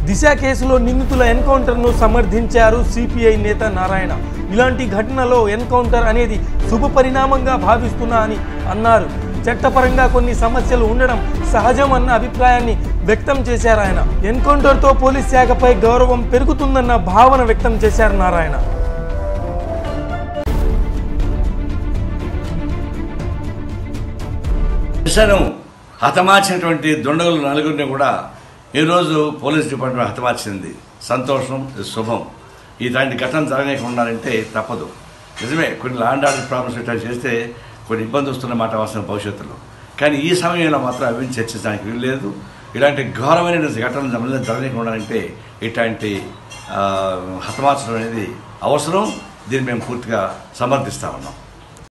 దిశ కేసులో నిందితుల ఎన్కౌంటర్ను సమర్థించారు సిపిఐ నేత నారాయణ ఇలాంటి ఘటనలో ఎన్కౌంటర్ అనేది శుభ పరిణామంగా భావిస్తున్నా అని అన్నారు చట్టపరంగా కొన్ని సమస్యలు ఉండడం సహజం అన్న అభిప్రాయాన్ని వ్యక్తం చేశారు ఆయన ఎన్కౌంటర్తో పోలీస్ శాఖపై గౌరవం పెరుగుతుందన్న భావన వ్యక్తం చేశారు నారాయణ దిశను హతమార్చినటువంటి దుండగులు నలుగురిని కూడా ఈరోజు పోలీస్ డిపార్ట్మెంట్ హతమార్చింది సంతోషం ఇది శుభం ఇలాంటి ఘటన జరగకుండా ఉండాలంటే తప్పదు నిజమే కొన్ని లాండ్ ఆర్డర్ ప్రాబ్లమ్స్ ఇట్లా చేస్తే కొన్ని ఇబ్బంది వస్తున్న మాట అవసరం భవిష్యత్తులో కానీ ఈ సమయంలో మాత్రం అవి చర్చించడానికి వీలు లేదు ఇలాంటి ఘోరమైన ఘటనలు జరగ- జరగకుండా ఉండాలంటే ఇట్లాంటి ఆ, హతమార్చడం అనేది అవసరం దీన్ని మేము పూర్తిగా సమర్థిస్తా ఉన్నాం